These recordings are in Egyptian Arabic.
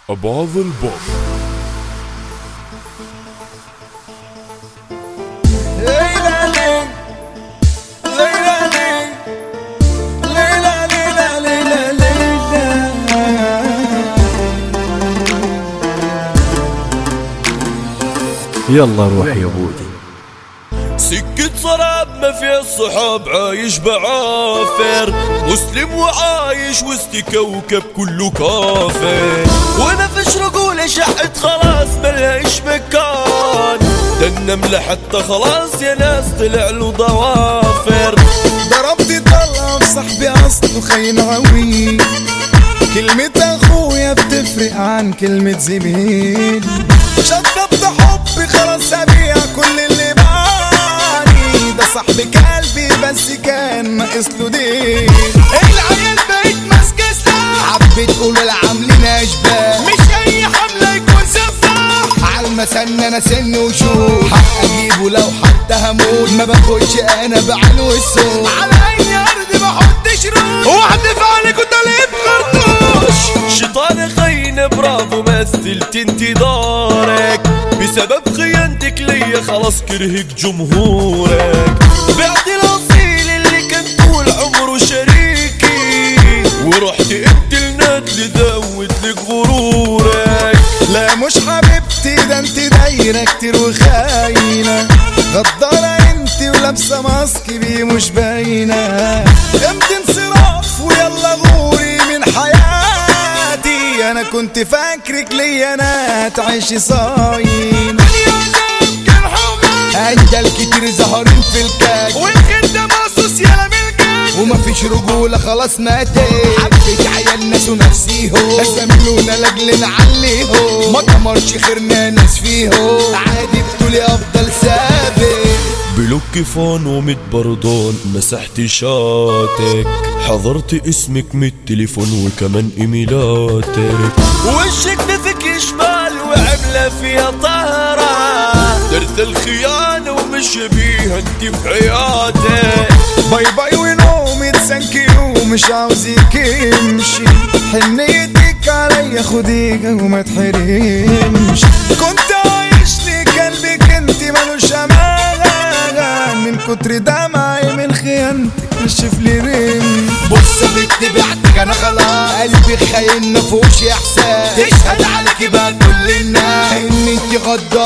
أباظ البوب يلا روح يا بودي سكة صراب ما في الصحاب عايش بعافر مسلم وعايش وسط كوكب كله كافر وانا فيش رجولة شحت خلاص ملهاش مكان ده النملة حتى خلاص يا ناس طلع له ضوافر ضربت طلع صاحبي اصله خاين عوي كلمة اخويا بتفرق عن كلمة زميل شطبت حبي خلاص ابيع كل اللي باني ده صاحبي قلبي بس كان ناقص له دين العيال بقت ماسكة سلاح حبيت تقول العاملين اشباه مش اي حملة يكون سفاح عالمسن انا سن وشوف حق اجيبه لو حتى هموت ما باخدش انا بعلو الصوت على اي ارض ما احطش روح واحدف عليك وتلقيت خرطوش شيطان خاين برافو مثلت انتظارك بسبب خيانتك ليا خلاص كرهك جمهورك بعت الاصيل اللي كان طول عمره شريكي ورحت انت الندل زود لك غرورك لا مش حبيبتي ده انت دايرة كتير وخاينة غدارة انت ولابسة ماسك بيه مش باينة امتى انصراف ويلا غوري من حياتي انا كنت فاكرك ليا انا هتعيشي صايم اجل كتير ظهرين في الكاك والخدة مقصوص يلا ملكك ومفيش رجولة خلاص ماتت حبيت عيال ناس ونفسيهم سملونا لاجل نعليهم ما تمرش خيرنا ناس فيهم عادي بتقولي افضل ثابت بلوك فون وميت بردون مسحت شاتك حضرت اسمك من التليفون وكمان ايميلاتك وشك نفك شمال وعملة فيها طهرة درت الخيانة ومش بيها انت في حياتك باي باي ونومي تسنكي ومش عاوزك يمشي حنيتك عليا خديك وما تحرمش كنت عايش لي قلبك انت ملوش امان من كتر دمعي من خيانتك نشف لي ريم بص بنت بعتك انا خلاص قلبي خاين مفهوش احساس تشهد عليكي بقى كل الناس ان انت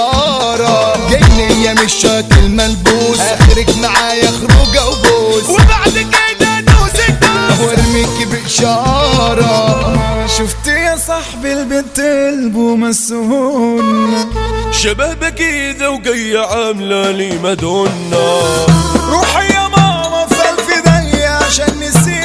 غدارة جنية مش شكل ملبوس اخرك معايا خروجة وبوس وبعد كده دوسك دوس وارميكي بإشارة شفت يا صاحبي البنت قلبه مسهون شبه بكيذة وجاية عاملة لي مدونة روحي يا ماما في ايديا عشان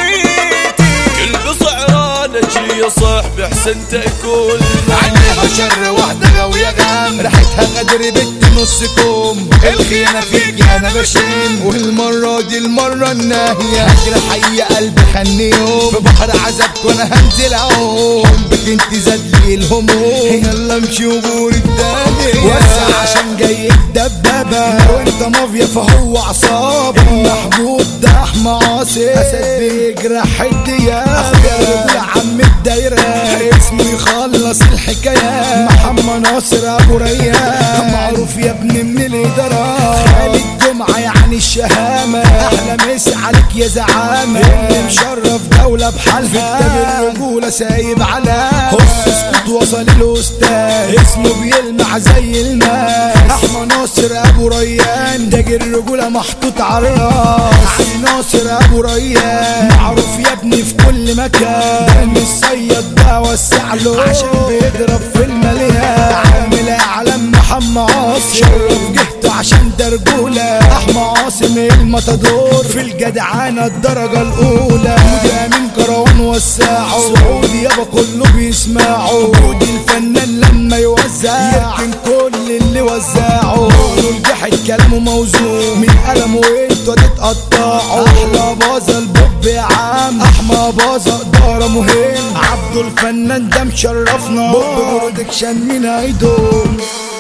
نسيتي كل سعران اجري يا صاحبي احسن تاكل عليها شر واحدة غاوية غام ريحتها غدر بنت نص كوم الخيانة فيك انا بشم والمرة دي المرة الناهية هجري حي قلبي خنيهم في بحر عذابك وانا هنزل اهو حبك انت زاد لي الهموم يلا امشي وغور الدنيا وسع عشان جاي الدبابة وانت مافيا فهو عصابة المحبوب ده احمى عاصي اسد بيجرح الدياب اخويا رجل عم الدايرة اسمه يخلص الحكاية محمد ناصر ابو ريان معروف يا ابني من الادارة خالد جمعة يعني الشهامة احلى مسا عليك يا زعامة اللي مشرف دولة بحالها في الرجولة سايب على هص اسكت وصل الاستاذ اسمه بيلمع زي الماء احمد ناصر ابو ريان تاج الرجولة محطوط على الراس علي ناصر ابو ريان معروف يا ابني في كل مكان ده الصياد ده وسع له عشان بيضرب في المليان عامل اعلام محمد عاصم شرف جهته عشان ده رجولة احمد عاصم المطادور في الجدعانة الدرجة الاولى مودي امين كروان وساعه سعودي يابا كله بيسمعه مودي الفنان لما يوزع يركن كل اللي وزعه قولوا الجحد كلامه موزون من قلمه انتوا تتقطعوا احلى باظة البوب يا عم احمى باظة ادارة مهم عبده الفنان ده مشرفنا بوب برودكشن من هيدوم